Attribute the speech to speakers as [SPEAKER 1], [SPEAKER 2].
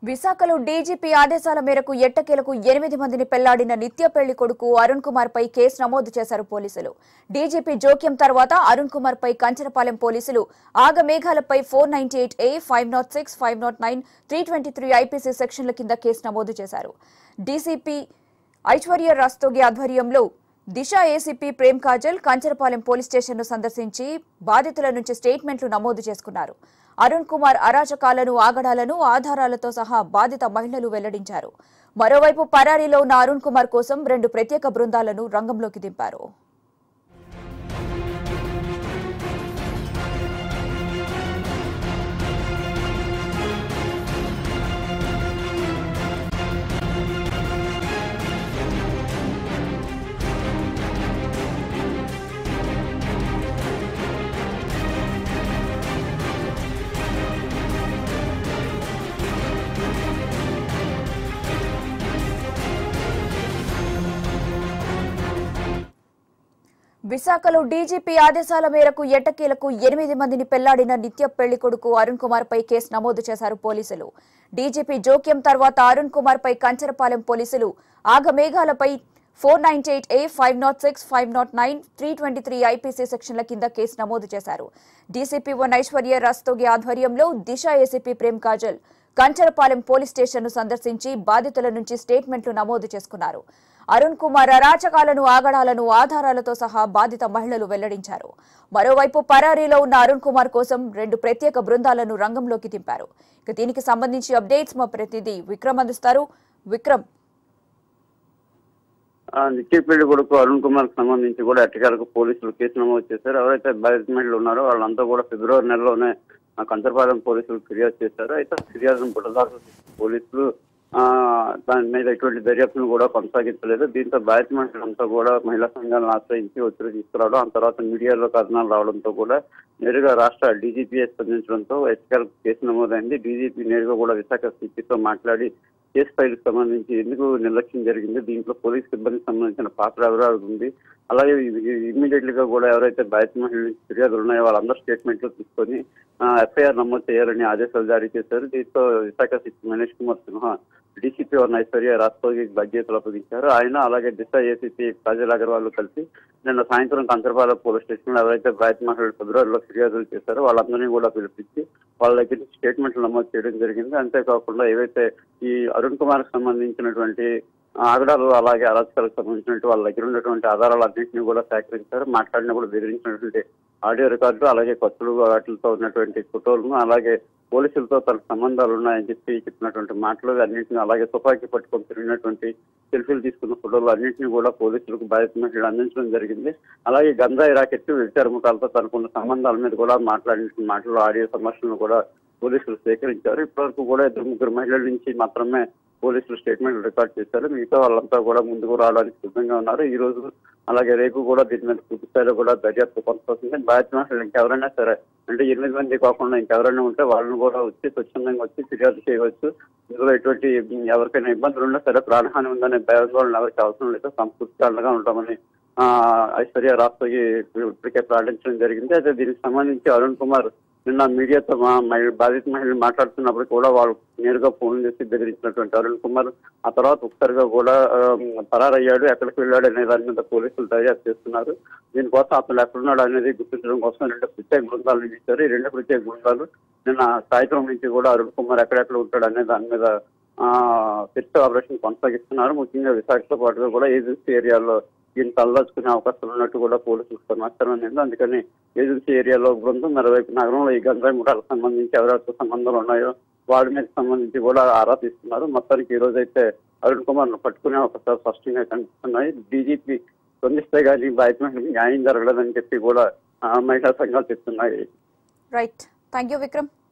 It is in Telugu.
[SPEAKER 1] విశాఖలో డీజీపీ ఆదేశాల మేరకు ఎట్టకేలకు ఎనిమిది మందిని పెళ్లాడిన నిత్య పెళ్లి కొడుకు అరుణ్ కుమార్ పై కేసు నమోదు చేశారు పోలీసులు డీజీపీ జోక్యం తర్వాత అరుణ్ కుమార్ పై కంచరపాలెం పోలీసులు ఆగమేఘాలపై four ninety eight A five naught six five naught nine three twenty three IPC సెక్షన్ల కింద కేసు నమోదు చేశారు డీసీపీ ఐశ్వర్య రాస్తోగి ఆధ్వర్యంలో దిశ ఏసీపీ ప్రేమ్ కాజల్ కంచరపాలెం పోలీస్ స్టేషన్ను సందర్శించి బాధితుల నుంచి స్టేట్మెంట్లు నమోదు చేసుకున్నారు అరుణ్ కుమార్ అరాచకాలను ఆగడాలను ఆధారాలతో సహా బాధిత మహిళలు వెల్లడించారు మరోవైపు పరారీలో ఉన్న అరుణ్ కుమార్ కోసం రెండు ప్రత్యేక బృందాలను రంగంలోకి దింపారు విశాఖలో డీజీపీ ఆదేశాల మేరకు ఎట్టకేలకు ఎనిమిది మందిని పెళ్లాడిన నిత్య పెళ్లి కొడుకు అరుణ్ కుమార్ పై కేసు నమోదు చేశారు పోలీసులు డీజీపీ జోక్యం తర్వాత అరుణ్ కుమార్ పై కంచరపాలెం పోలీసులు ఆగమేఘాలపై four ninety eight A five naught six five naught nine three twenty three IPC సెక్షన్ల కింద కేసు నమోదు చేశారు డీసీపీ వన్ ఐశ్వర్య రస్తోగి ఆధ్వర్యంలో దిశ ఏసీపీ ప్రేమ్ కాజల్ కంచరపాలెం పోలీస్ స్టేషన్ను సందర్శించి బాధితుల నుంచి స్టేట్మెంట్లు నమోదు చేసుకున్నారు అరుణ్ కుమార్ అరాచకాలను ఆగడాలను ఆధారాలతో సహా బాధిత మహిళలు వెల్లడించారు మరోవైపు పరారీలో ఉన్న అరుణ్ కుమార్ కోసం రెండు ప్రత్యేక బృందాలను రంగంలోకి దింపారు ఇక దీనికి సంబంధించి అప్డేట్స్ మా ప్రతినిధి విక్రమ్ అందిస్తారు విక్రమ్
[SPEAKER 2] ఆ నిత్యపల్లి కొడుకు అరుణ్ కుమార్ కి సంబంధించి కూడా ఎట్టకేలకు పోలీసులు కేసు నమోదు చేశారు ఎవరైతే బాధిత మహిళలు ఉన్నారో వాళ్ళంతా కూడా ఫిబ్రవరి నెలలోనే ఆ కంచరపాలెం పోలీసులు ఫిర్యాదు చేశారు అయితే ఫిర్యాదును బుడదారు పోలీసులు ఆ దాని మీద ఎటువంటి దర్యాప్తును కూడా కొనసాగించలేదు దీంతో బాధిత మహిళలంతా కూడా మహిళా సంఘాలను ఆశ్రయించి ఒత్తిడి తీసుకురావడం ఆ తర్వాత మీడియాలో కథనాలు రావడంతో కూడా నేరుగా రాష్ట్ర డీజీపీ స్పందించడంతో ఎట్టకేలకు కేసు నమోదైంది డీజీపీ నేరుగా కూడా విశాఖ సిపితో మాట్లాడి కేసు ఫైల్ సంబంధించి ఎందుకు నిర్లక్ష్యం జరిగింది దీంట్లో పోలీస్ సిబ్బందికి సంబంధించిన పాత్ర ఎవరు ఉంది అలాగే ఇమ్మీడియట్లీ గా కూడా ఎవరైతే బాధిత మహిళల నుంచి ఫిర్యాదులు ఉన్నాయో వాళ్ళందరూ స్టేట్మెంట్లు తీసుకొని ఎఫ్ఐఆర్ నమోదు చేయాలని ఆదేశాలు జారీ చేశారు దీంతో విశాఖ సిపి మనీష్ కుమార్ సిన్హా డీసీపీ ఉన్న ఐశ్వర్య రాష్ట్రపతి బాధ్యతలు అప్పగించారు ఆయన అలాగే దిశ ఏసీపీ కాజల్ అగర్వాల్ కలిసి నిన్న సాయంత్రం కంచరపాలెం పోలీస్ స్టేషన్ లో ఎవరైతే బాధిత మహిళలు ఫిబ్రవరిలో ఫిర్యాదులు చేశారో వాళ్ళందరినీ కూడా పిలిపించి వాళ్ళ దగ్గర నుంచి స్టేట్మెంట్లు నమోదు చేయడం జరిగింది అంతేకాకుండా ఏవైతే ఈ అరుణ్ కుమార్ కి సంబంధించినటువంటి ఆగడాలు అలాగే అరాచకాలకు సంబంధించినటువంటి వాళ్ళ దగ్గర ఉన్నటువంటి ఆధారాలన్నింటినీ కూడా సేకరించారు మాట్లాడినప్పుడు బెదిరించినటువంటి ఆడియో రికార్డు అలాగే కొత్తలు వాటితో ఉన్నటువంటి ఫోటోలను అలాగే పోలీసులతో తన సంబంధాలు ఉన్నాయని చెప్పి చెప్పినటువంటి మాటలు అన్నింటినీ అలాగే తుపాకీ పట్టుకొని తిరిగినటువంటి సెల్ఫీలు తీసుకున్న ఫోటోలు అన్నింటినీ కూడా పోలీసులకు బాధిత మహిళలు అందించడం జరిగింది అలాగే గంజాయి రాకెట్ విచారముఖాలతో తనకున్న సంబంధాల మీద కూడా మాట్లాడిన మాటలు ఆడియో సంభాషణలు కూడా పోలీసులు సేకరించారు ఇప్పటివరకు కూడా ఇద్దరు ముగ్గురు మహిళల నుంచి మాత్రమే పోలీసులు స్టేట్మెంట్ రికార్డ్ చేశారు మిగతా వాళ్ళంతా కూడా ముందుకు రావడానికి సిద్ధంగా ఉన్నారు ఈ రోజు అలాగే రేపు కూడా దీని మీద పూర్తి స్థాయిలో కూడా దర్యాప్తు కొనసాగుతుంది బాధ్యత మహిళలు ఇంకెవరైనా సరే అంటే ఎనిమిది మంది కాకుండా ఇంకెవరైనా ఉంటే వాళ్ళని కూడా వచ్చి స్వచ్ఛందంగా వచ్చి ఫిర్యాదు చేయవచ్చు ఇందులో ఎటువంటి ఎవరికైనా ఇబ్బందులు ఉన్నా సరే ప్రాణహాని ఉందనే భయాందోళన ఎవరికి అవసరం లేదు సంస్కృతి అండగా ఉంటామని ఆ ఐశ్వర్య రాష్ట్రకి ఇప్పటికే ప్రకటించడం జరిగింది అయితే దీనికి సంబంధించి అరుణ్ కుమార్ నిన్న మీడియాతో మా మహి- బాధిత మహిళలు మాట్లాడుతున్నప్పుడు కూడా వాళ్ళు నేరుగా ఫోన్ చేసి బెదిరించినటువంటి అరుణ్ కుమార్ ఆ తర్వాత ఒకసారిగా కూడా ఆ, పరారయ్యాడు ఎక్కడికి వెళ్ళాడు అనే దాని మీద పోలీసులు దర్యాప్తు చేస్తున్నారు దీనికోసం అతను ఎక్కడున్నాడు అనేది గుర్తించడం కోసం రెండు ప్రత్యేక బృందాలు ఇచ్చారు ఈ రెండు ప్రత్యేక బృందాలు నిన్న సాయంత్రం నుంచి కూడా అరుణ్ కుమార్ ఎక్కడెక్కడ ఉంటాడు అనే దాని మీద ఆ సెర్చ్ ఆపరేషన్ కొనసాగిస్తున్నారు ముఖ్యంగా విశాఖతో పాటుగా కూడా ఏజెన్సీ ఏరియాలో ఈయన తలదాచుకునే అవకాశాలు ఉన్నట్టు కూడా పోలీసులకు సమాచారం అందింది అందుకని ఏజెన్సీ ఏరియాలో ఒక బృందం మరోవైపు నగరంలో ఈ గంజాయి ముఠాలకు సంబంధించి ఎవరెవరితో సంబంధాలు ఉన్నాయో వాడి మీద సంబంధించి కూడా ఆరా తీస్తున్నారు మొత్తానికి ఈ రోజు అయితే అరుణ్ కుమార్ ను పట్టుకునే అవకాశాలు స్పష్టంగా కనిపిస్తున్నాయి డీజీపీ స్పందిస్తే కానీ బాధిత మహిళలకు న్యాయం జరగలేదని చెప్పి కూడా ఆ, మహిళా సంఘాలు చెప్తున్నాయి
[SPEAKER 1] రైట్ థ్యాంక్ యూ విక్రమ్